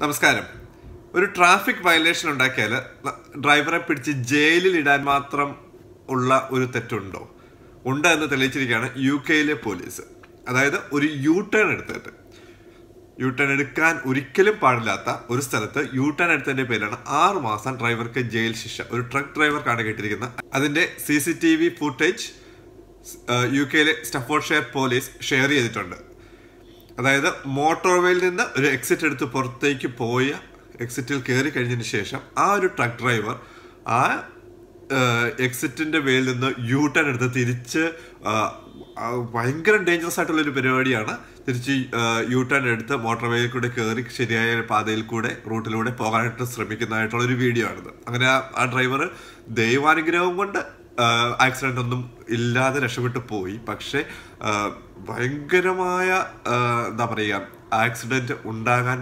നമസ്കാരം ഒരു traffic violation ഉണ്ടാക്കിയാൽ ഡ്രൈവറെ പിടിച്ച് ജയിലിൽ ഇടാൻ മാത്രം ഉള്ള ഒരു തെറ്റുണ്ടോ ഉണ്ട് എന്ന് തെളിയിച്ചിരിക്കുകയാണ് യു കെയിലെ പോലീസ് അതായത് ഒരു യു ടേൺ എടുത്തിട്ട് യു ടേൺ എടുക്കാൻ ഒരിക്കലും പാടില്ലാത്ത ഒരു സ്ഥലത്ത് യു ടേൺ എടുത്തതിന്റെ പേരിലാണ് ആറ് മാസം ഡ്രൈവർക്ക് ജയിൽ ശിക്ഷ ഒരു ട്രക്ക് ഡ്രൈവർക്കാണ് കേട്ടിരിക്കുന്നത് അതിന്റെ C C T V footage U കെയിലെ സ്റ്റഫോർഡ് ഷെയർ പോലീസ് ഷെയർ ചെയ്തിട്ടുണ്ട് അതായത് മോട്ടോർവേയിൽ നിന്ന് ഒരു എക്സിറ്റ് എടുത്ത് പുറത്തേക്ക് പോയ എക്സിറ്റിൽ കയറി കഴിഞ്ഞതിന് ശേഷം ആ ഒരു ട്രക്ക് ഡ്രൈവർ ആ എക്സിറ്റിന്റെ വേയിൽ നിന്ന് യു ടേൺ എടുത്ത് തിരിച്ച് ആ, ആ, ഭയങ്കര ഡേഞ്ചറസ് ആയിട്ടുള്ള ഒരു പരിപാടിയാണ് തിരിച്ച് യു ടേൺ എടുത്ത് മോട്ടോർവേയിൽ കൂടെ കയറി ശരിയായ പാതയിൽ കൂടെ റൂട്ടിലൂടെ പോകാനായിട്ട് ശ്രമിക്കുന്നതായിട്ടുള്ള ഒരു വീഡിയോ ആണിത് അങ്ങനെ ആ- ആ ഡ്രൈവർ ദൈവാനുഗ്രഹം കൊണ്ട് ആക്സിഡന്റ് ഒന്നും ഇല്ലാതെ രക്ഷപ്പെട്ടു പോയി പക്ഷെ ആ, ഭയങ്കരമായ ആ, എന്താ പറയുക ആക്സിഡന്റ് ഉണ്ടാകാൻ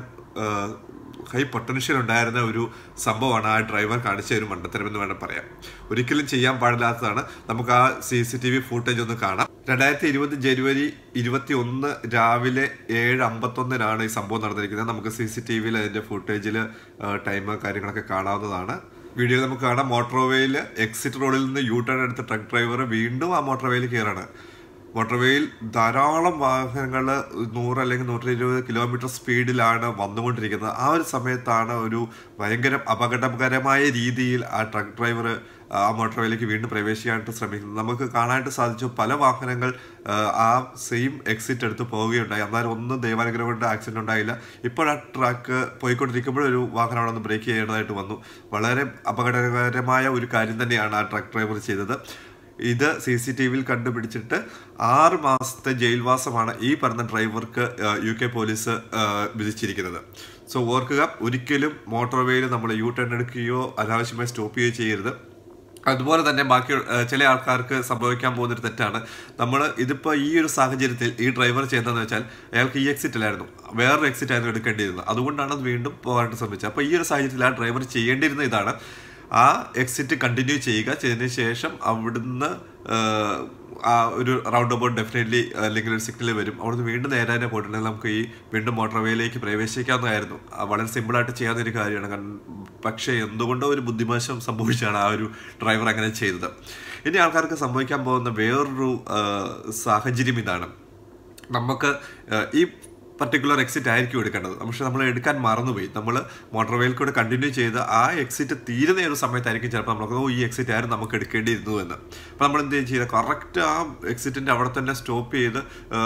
ഹൈ പൊട്ടൻഷ്യൽ ഉണ്ടായിരുന്ന ഒരു സംഭവമാണ് ആ ഡ്രൈവർ കാണിച്ച ഒരു മണ്ടത്തരം എന്ന് വേണം പറയാം ഒരിക്കലും ചെയ്യാൻ പാടില്ലാത്തതാണ് നമുക്ക് ആ C C T V footage ഒന്ന് കാണാം രണ്ടായിരത്തി ഇരുപത് ജനുവരി ഇരുപത്തി ഒന്ന് രാവിലെ ഏഴ് അമ്പത്തൊന്നിനാണ് ഈ സംഭവം നടന്നിരിക്കുന്നത് നമുക്ക് സി സി ടി വിയിൽ അതിന്റെ ഫുട്ടേജിൽ ടൈം കാര്യങ്ങളൊക്കെ കാണാവുന്നതാണ് വീഡിയോയിൽ നമുക്ക് കാണാം മോട്ടോർവേയിൽ എക്സിറ്റ് റോഡിൽ നിന്ന് യു ടേൺ എടുത്ത ട്രക്ക് ഡ്രൈവർ വീണ്ടും ആ മോട്ടോർവേയിൽ കയറാണ് മോട്ടോർവേയിൽ ധാരാളം വാഹനങ്ങൾ നൂറ് അല്ലെങ്കിൽ നൂറ്റി ഇരുപത് കിലോമീറ്റർ സ്പീഡിലാണ് വന്നുകൊണ്ടിരിക്കുന്നത് ആ ഒരു സമയത്താണ് ഒരു ഭയങ്കര അപകടകരമായ രീതിയിൽ ആ ട്രക്ക് ഡ്രൈവർ ആ മോട്ടോർവേയിലേക്ക് വീണ്ടും പ്രവേശിക്കാനായിട്ട് ശ്രമിക്കുന്നത് നമുക്ക് കാണാനായിട്ട് സാധിച്ചു പല വാഹനങ്ങൾ ആ, ആ സെയിം എക്സിറ്റ് എടുത്ത് പോവുകയുണ്ടായി എന്നാലും ഒന്നും ദൈവാനുഗ്രഹം കൊണ്ട് ആക്സിഡന്റ് ഉണ്ടായില്ല ഇപ്പോൾ ആ ട്രക്ക് പോയിക്കൊണ്ടിരിക്കുമ്പോൾ ഒരു വാഹനം അവിടെ നിന്ന് ബ്രേക്ക് ചെയ്യേണ്ടതായിട്ട് വന്നു വളരെ അപകടകരമായ ഒരു കാര്യം തന്നെയാണ് ആ ട്രക്ക് ഡ്രൈവർ ചെയ്തത് ഇത് സി സി ടി വിയിൽ കണ്ടുപിടിച്ചിട്ട് ആറ് മാസത്തെ ജയിൽവാസമാണ് ഈ പറഞ്ഞ ഡ്രൈവർക്ക് ആ, യു കെ പോലീസ് ആ, വിധിച്ചിരിക്കുന്നത് സോ ഓർക്കുക ഒരിക്കലും മോട്ടോർവേയിൽ നമ്മൾ യു ടേൺ എടുക്കുകയോ അനാവശ്യമായി സ്റ്റോപ്പ് ചെയ്യുകയോ ചെയ്യരുത് അതുപോലെ തന്നെ ബാക്കി ആ, ചില ആൾക്കാർക്ക് സംഭവിക്കാൻ പോകുന്ന ഒരു തെറ്റാണ് നമ്മൾ ഇതിപ്പോൾ ഈ ഒരു സാഹചര്യത്തിൽ ഈ ഡ്രൈവർ ചെയ്യുന്നതെന്ന് വെച്ചാൽ അയാൾക്ക് ഈ എക്സിറ്റിലായിരുന്നു വേറൊരു എക്സിറ്റ് ആയിരുന്നു എടുക്കേണ്ടിയിരുന്നത് അതുകൊണ്ടാണ് അത് വീണ്ടും പോകാനായിട്ട് ശ്രമിച്ചത് അപ്പോൾ ഈ ഒരു സാഹചര്യത്തിൽ ആ ഡ്രൈവർ ചെയ്യേണ്ടിയിരുന്ന ഇതാണ് ആ എക്സിറ്റ് കണ്ടിന്യൂ ചെയ്യുക ചെയ്തതിന് ശേഷം അവിടുന്ന് ആ, ആ ഒരു റൗണ്ട് അബൌട്ട് ഡെഫിനറ്റ്ലി അല്ലെങ്കിൽ ഒരു സിഗ്നൽ വരും അവിടുന്ന് വീണ്ടും നേരെ തന്നെ പോയിട്ടുണ്ടെങ്കിൽ നമുക്ക് ഈ വീണ്ടും മോട്ടോർവേയിലേക്ക് പ്രവേശിക്കാവുന്നതായിരുന്നു ആ, വളരെ സിമ്പിളായിട്ട് ചെയ്യാവുന്ന ഒരു കാര്യമാണ് കാരണം പക്ഷേ എന്തുകൊണ്ടോ ഒരു ബുദ്ധിമോശം സംഭവിച്ചാണ് ആ ഒരു ഡ്രൈവർ അങ്ങനെ ചെയ്തത് ഇനി ആൾക്കാർക്ക് സംഭവിക്കാൻ പോകുന്ന വേറൊരു ആ, സാഹചര്യം ഇതാണ് നമുക്ക് ആ, ഈ പർട്ടിക്കുലർ എക്സിറ്റ് ആയിരിക്കും എടുക്കേണ്ടത് പക്ഷെ നമ്മൾ എടുക്കാൻ മറന്നുപോയി നമ്മൾ മോട്ടോർവേയിൽ കൂടെ കണ്ടിന്യൂ ചെയ്ത് ആ എക്സിറ്റ് തീരുന്ന ഒരു സമയത്തായിരിക്കും ചിലപ്പോൾ നമുക്ക് ഓ ഈ എക്സിറ്റ് ആയിരുന്നു നമുക്ക് എടുക്കേണ്ടിയിരുന്നു എന്ന് അപ്പോൾ നമ്മൾ എന്ത് ചെയ്ത് കറക്റ്റ് ആ എക്സിറ്റിൻ്റെ അവിടെ തന്നെ സ്റ്റോപ്പ് ചെയ്ത് ആ,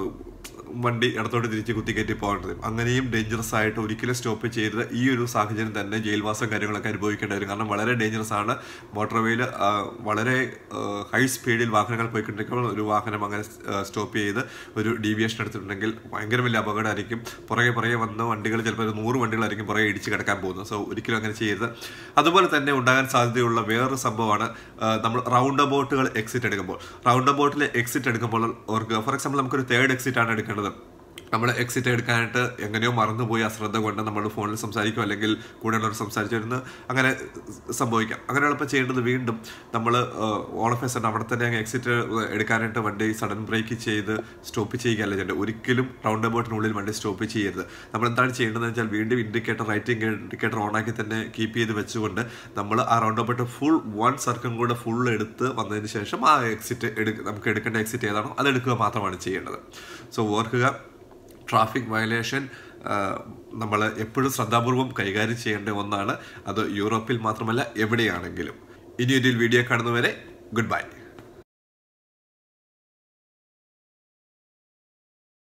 വണ്ടി ഇടത്തോട്ട് തിരിച്ച് കുത്തിക്കയറ്റി പോകേണ്ടത് അങ്ങനെയും ഡേഞ്ചറസ് ആയിട്ട് ഒരിക്കലും സ്റ്റോപ്പ് ചെയ്ത് ഈ ഒരു സാഹചര്യം തന്നെ ജയിൽവാസം കാര്യങ്ങളൊക്കെ അനുഭവിക്കേണ്ടി വരും കാരണം വളരെ ഡേഞ്ചറസ് ആണ് മോട്ടോർവേയിൽ വളരെ ഹൈ സ്പീഡിൽ വാഹനങ്ങൾ പോയിക്കൊണ്ടിരിക്കുമ്പോൾ ഒരു വാഹനം അങ്ങനെ സ്റ്റോപ്പ് ചെയ്ത് ഒരു ഡീവിയേഷൻ എടുത്തിട്ടുണ്ടെങ്കിൽ ഭയങ്കര വലിയ അപകടമായിരിക്കും പുറകെ പുറകെ വന്ന് വണ്ടികൾ ചിലപ്പോൾ ഒരു നൂറ് വണ്ടികളായിരിക്കും പുറകെ ഇടിച്ച് കിടക്കാൻ പോകുന്നത് സോ ഒരിക്കലും അങ്ങനെ ചെയ്യരുത് അതുപോലെ തന്നെ ഉണ്ടാകാൻ സാധ്യതയുള്ള വേറൊരു സംഭവമാണ് ആ, നമ്മൾ റൗണ്ട് അബൌട്ടുകൾ എക്സിറ്റ് എടുക്കുമ്പോൾ റൗണ്ട് അബൌട്ടിൽ എക്സിറ്റ് എടുക്കുമ്പോൾ ഓർക്കുക ഫോർ എക്സാമ്പിൾ നമുക്കൊരു തേർഡ് എക്സിറ്റ് ആണ് എടുക്കേണ്ടത് നമ്മൾ എക്സിറ്റ് എടുക്കാനായിട്ട് എങ്ങനെയോ മറന്നുപോയി അശ്രദ്ധ കൊണ്ട് നമ്മൾ ഫോണിൽ സംസാരിക്കും അല്ലെങ്കിൽ കൂടെയുള്ളവർ സംസാരിച്ചിരുന്ന് അങ്ങനെ സംഭവിക്കാം അങ്ങനെ എളുപ്പം ചെയ്യേണ്ടത് വീണ്ടും നമ്മൾ ഓൾ ഓഫ് എ സഡൻ അവിടെ തന്നെ അങ്ങ് എക്സിറ്റ് എടുക്കാനായിട്ട് വണ്ടി സഡൻ ബ്രേക്ക് ചെയ്ത് സ്റ്റോപ്പ് ചെയ്യുകയല്ല ചെയ്യേണ്ടത് ഒരിക്കലും റൗണ്ട് അബൌട്ടിനുള്ളിൽ വണ്ടി സ്റ്റോപ്പ് ചെയ്യരുത് നമ്മൾ എന്താണ് ചെയ്യേണ്ടതെന്ന് വെച്ചാൽ വീണ്ടും ഇൻഡിക്കേറ്റർ റൈറ്റിംഗ് ഇൻഡിക്കേറ്റർ ഓണാക്കി തന്നെ കീപ്പ് ചെയ്ത് വെച്ചുകൊണ്ട് നമ്മൾ ആ round about full one circle കൂടെ ഫുൾ എടുത്ത് വന്നതിന് ശേഷം ആ എക്സിറ്റ് എടുക്ക നമുക്ക് എടുക്കേണ്ട എക്സിറ്റ് ഏതാണോ അത് എടുക്കുക മാത്രമാണ് ചെയ്യേണ്ടത് സോ ഓർക്കുക ട്രാഫിക് വയലേഷൻ നമ്മൾ എപ്പോഴും ശ്രദ്ധാപൂർവം കൈകാര്യം ചെയ്യേണ്ട ഒന്നാണ് അത് യൂറോപ്പിൽ മാത്രമല്ല എവിടെയാണെങ്കിലും ഇനി ഒരു വീഡിയോ കാണുന്നവരെ ഗുഡ് ബൈ